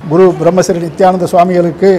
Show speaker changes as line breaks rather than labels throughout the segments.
குரு பிரம்மஸ்ரீ நித்யானந்த சுவாமிகளுக்கு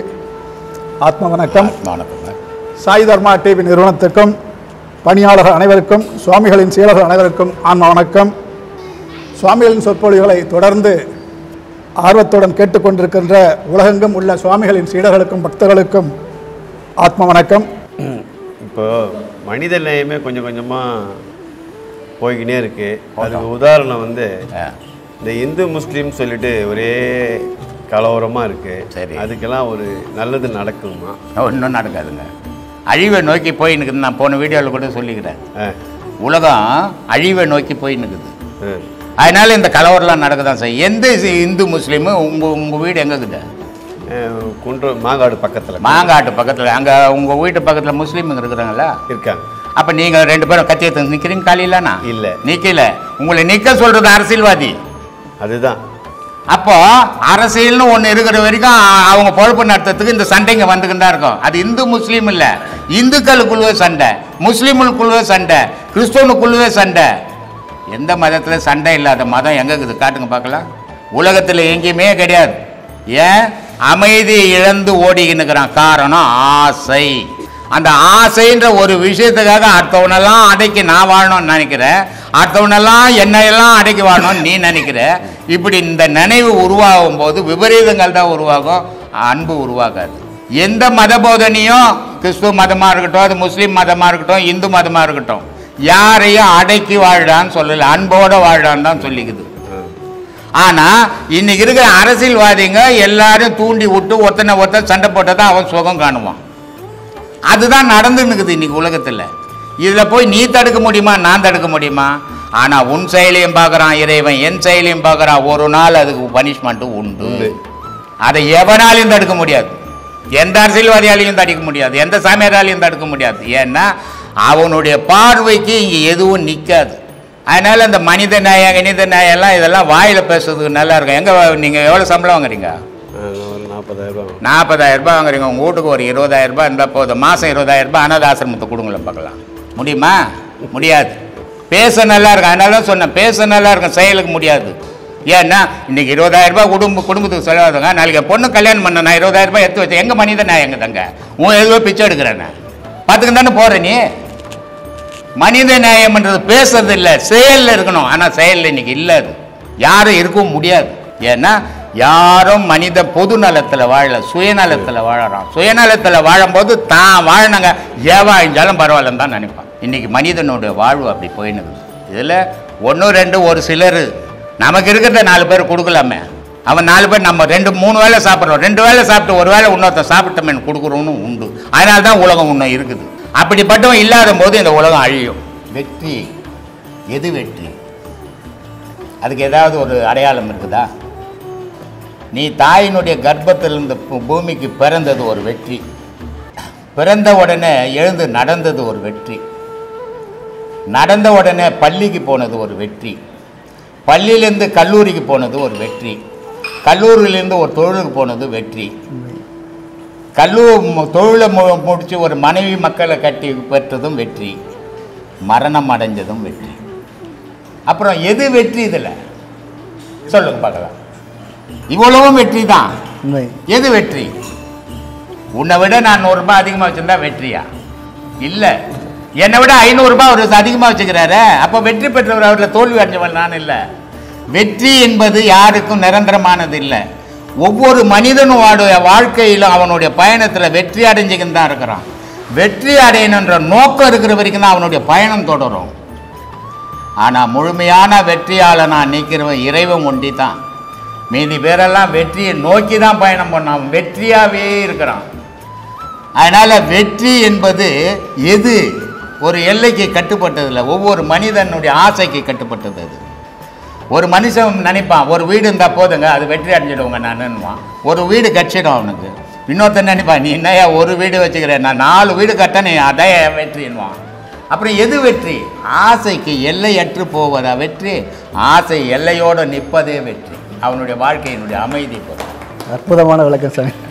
ஆத்ம வணக்கம்
வணக்கங்க
சாய் தர்மா டிவி நிறுவனத்துக்கும் பணியாளர்கள் அனைவருக்கும் சுவாமிகளின் சீடர்கள் அனைவருக்கும் ஆன்ம வணக்கம் சுவாமிகளின் சொற்பொழிவுகளை தொடர்ந்து ஆர்வத்துடன் கேட்டுக்கொண்டிருக்கின்ற உலகெங்கும் உள்ள சுவாமிகளின் சீடர்களுக்கும் பக்தர்களுக்கும் ஆத்ம வணக்கம்
இப்போ மனித நேயமே கொஞ்சம் கொஞ்சமாக போய்கினே இருக்கு அதுக்கு உதாரணம் வந்து
ஆ,
இந்த இந்து முஸ்லீம் சொல்லிட்டு ஒரே கலவரமாக இருக்கு
சரி.
அதுக்கெல்லாம் ஒரு நல்லது நடக்குமா
ஒன்றும் நடக்காதுங்க அழிவை நோக்கி போய் நிற்குது நான் போன வீடியோவில் கூட சொல்லிக்கிறேன்
ஆ,
உலகம் அழிவை நோக்கி போய் நிற்குது
ஆ.
அதனால இந்த கலவரம்லாம் நடக்க தான் செய்யும் எந்த சி- இந்து முஸ்லீமு உங்கள் உங்கள் வீடு எங்கே இருக்குது
ஆ, குன்ற மாங்காடு பக்கத்தில்
மாங்காட்டு பக்கத்தில் அங்கே உங்கள் வீட்டு பக்கத்தில் முஸ்லீமுங்க இருக்கிறாங்களா
இருக்காங்க
அப்போ நீங்கள் ரெண்டு பேரும் கத்தி எடுத்து நிற்கிறீங்க காலையிலண்ணா
இல்ல.
நிற்கல உங்களை நிற்க சொல்கிறது அரசியல்வாதி
அதுதான்
அப்போ அரசியல்னு ஒன்று இருக்கிற வரைக்கும் அ- அவங்க பொழப்பு நடத்துறதுக்கு இந்த சண்டைங்க வந்துக்கிட்டு தான் இருக்கும் அது இந்து முஸ்லீம் இல்லை இந்துக்களுக்குள்ளவே சண்டை முஸ்லீமுக்குள்ளவே சண்டை கிறிஸ்தவனுக்குள்ளவே சண்டை எந்த மதத்தில் சண்டை இல்லாத மதம் எங்கே இருக்குது காட்டுங்க பார்க்கலாம் உலகத்தில் எங்கேயுமே கிடையாது ஏன் அமைதி இழந்து ஓடிக்கின்னுக்கிறான் காரணம் ஆசை அந்த ஆசைன்ற ஒரு விஷயத்துக்காக அடுத்தவனெல்லாம் அடக்கி நான் வாழணும்னு நினைக்கிறேன் அடுத்தவனெல்லாம் என்னையெல்லாம் அடக்கி வாழணும்னு நீ நினைக்கிற இப்படி இந்த நினைவு உருவாகும் போது விபரீதங்கள் தான் உருவாகும் அன்பு உருவாகாது எந்த மத போதனையும் கிறிஸ்துவ மதமாக இருக்கட்டும் அது முஸ்லீம் மதமாக இருக்கட்டும் இந்து மதமாக இருக்கட்டும் யாரையும் அடக்கி வாழ்டான்னு சொல்லல அன்போட வாழ்டான்னு தான் சொல்லிக்குது ஆனா இன்னைக்கு இருக்கிற அரசியல்வாதிங்க எல்லாரும் தூண்டி விட்டு ஒருத்தனை ஒருத்தன் சண்டை போட்டால் தான் அவன் சுகம் காணுவான் அதுதான் நடந்துன்னு இருக்குது இன்னைக்கு உலகத்தில் இதில் போய் நீ தடுக்க முடியுமா நான் தடுக்க முடியுமா ஆனால் உன் செயலையும் பார்க்குறான் இறைவன் என் செயலையும் பார்க்குறான் ஒரு நாள் அதுக்கு பனிஷ்மெண்ட்டும் உண்டு அதை எவனாலையும் தடுக்க முடியாது எந்த அரசியல்வாதியாலையும் தடுக்க முடியாது எந்த சாமியாராலையும் தடுக்க முடியாது ஏன்னா அவனுடைய பார்வைக்கு இங்கே எதுவும் நிற்காது அதனால் இந்த மனித நியாயம் கணித நியாயம் எல்லாம் இதெல்லாம் வாயில் பேசுறதுக்கு நல்லா இருக்கும் எங்கே நீங்கள் எவ்வளோ சம்பளம் வாங்குறீங்க
ஆ, ஒரு நாற்பதாயிரம் ரூபாய்
நாற்பதாயிரம் ரூபாய் வாங்குறீங்க உங்கள் வீட்டுக்கு ஒரு இருபதாயிரம் ரூபாய் இருந்தால் போதும் மாதம் இருபதாயிரம் ரூபாய் அனாத ஆசிரமத்தை கொடுங்களேன் பார்க்கலாம் முடியுமா முடியாது பேச நல்லா இருக்கும் அதனால தான் சொன்னேன் பேச நல்லா இருக்கும் செயலுக்கு முடியாது ஏன்னா இன்னைக்கு இருபதாயிரம் ரூபாய் குடும்ப குடும்பத்துக்கு செலவாதுங்க நாளைக்கு என் பொண்ணு கல்யாணம் பண்ண நான் இருபதாயிரம் ரூபாய் எடுத்து வச்சேன் எங்கள் மனித நான் எங்க தங்க உன் எதுவோ பிச்சை எடுக்கிறேன் நான் பார்த்துக்கு தானே போகிற நீ மனித நியாயம்ன்றது பேசுறது இல்லை செயலில் இருக்கணும் ஆனால் செயலில் இன்னைக்கு இல்லை அது யாரும் இருக்கவும் முடியாது ஏன்னா யாரும் மனித பொது நலத்தில் வாழல சுயநலத்தில் வாழறான் சுயநலத்தில் வாழும்போது தான் வாழினாங்க ஏவா அழிஞ்சாலும் பரவாயில்லன்னு தான் நினைப்பான் இன்னைக்கு மனிதனுடைய வாழ்வு அப்படி போயினுது இதில் ஒன்று ரெண்டு ஒரு சிலர் நமக்கு இருக்கிறத நாலு பேர் கொடுக்கலாமே அவன் நாலு பேர் நம்ம ரெண்டு மூணு வேளை சாப்பிட்றோம் ரெண்டு வேளை சாப்பிட்டு ஒரு வேளை இன்னொருத்தன் சாப்பிட்டமே கொடுக்குறோன்னு உண்டு அதனால தான் உலகம் இன்னும் இருக்குது அப்படிப்பட்டவன் இல்லாத போது இந்த உலகம் அழியும் வெற்றி எது வெற்றி அதுக்கு ஏதாவது ஒரு அடையாளம் இருக்குதா நீ தாயினுடைய கர்ப்பத்திலிருந்து பூ- பூமிக்கு பிறந்தது ஒரு வெற்றி பிறந்த உடனே எழுந்து நடந்தது ஒரு வெற்றி நடந்த உடனே பள்ளிக்கு போனது ஒரு வெற்றி பள்ளியிலேருந்து கல்லூரிக்கு போனது ஒரு வெற்றி கல்லூரியிலேருந்து ஒரு தொழிலுக்கு போனது வெற்றி கல்லூரி தொழிலை மு முடித்து ஒரு மனைவி மக்களை கட்டி பெற்றதும் வெற்றி மரணம் அடைஞ்சதும் வெற்றி அப்புறம் எது வெற்றி இதில் சொல்லுங்க பார்க்கலாம் இவ்வளவும் வெற்றி தான்
உண்மை
எது வெற்றி உன்னை விட நான் நூறுரூபா அதிகமாக வச்சுருந்தா வெற்றியா இல்லை என்னை விட ஐநூறுரூபா அவர் அதிகமாக வச்சுக்கிறாரு அப்போ வெற்றி பெற்றவர் அவரில் தோல்வி அடைஞ்சவன் நான் இல்லை வெற்றி என்பது யாருக்கும் நிரந்தரமானது இல்லை ஒவ்வொரு மனிதனுடைய வாழ்க்கையிலும் அவனுடைய பயணத்தில் வெற்றி அடைஞ்சுக்கின்னு தான் இருக்கிறான் வெற்றி அடையணுன்ற நோக்கம் இருக்கிற வரைக்கும் தான் அவனுடைய பயணம் தொடரும் ஆனால் முழுமையான வெற்றியாளனா நிற்கிறவன் இறைவன் ஒண்டி தான் மீதி பேரெல்லாம் வெற்றியை நோக்கி தான் பயணம் பண்ணான் வெற்றியாகவே இருக்கிறான் அதனால் வெற்றி என்பது எது ஒரு எல்லைக்கு கட்டுப்பட்டதில்லை ஒவ்வொரு மனிதனுடைய ஆசைக்கு கட்டுப்பட்டது அது ஒரு மனுஷன் நினைப்பான் ஒரு வீடு இருந்தால் போதுங்க அது வெற்றி அடைஞ்சிடுவோங்க நானுன்னுவான் ஒரு வீடு கட்சிடும் அவனுக்கு இன்னொருத்தன் நினைப்பான் நீ என்னையா ஒரு வீடு வச்சுக்கிறேன் நான் நாலு வீடு கட்ட நீ அதான் என் வெற்றின்னுவான் அப்புறம் எது வெற்றி ஆசைக்கு எல்லையற்று போவதா வெற்றி ஆசை எல்லையோடு நிற்பதே வெற்றி அவனுடைய வாழ்க்கையினுடைய அமைதி பொருள்
அற்புதமான விளக்கம் சாமி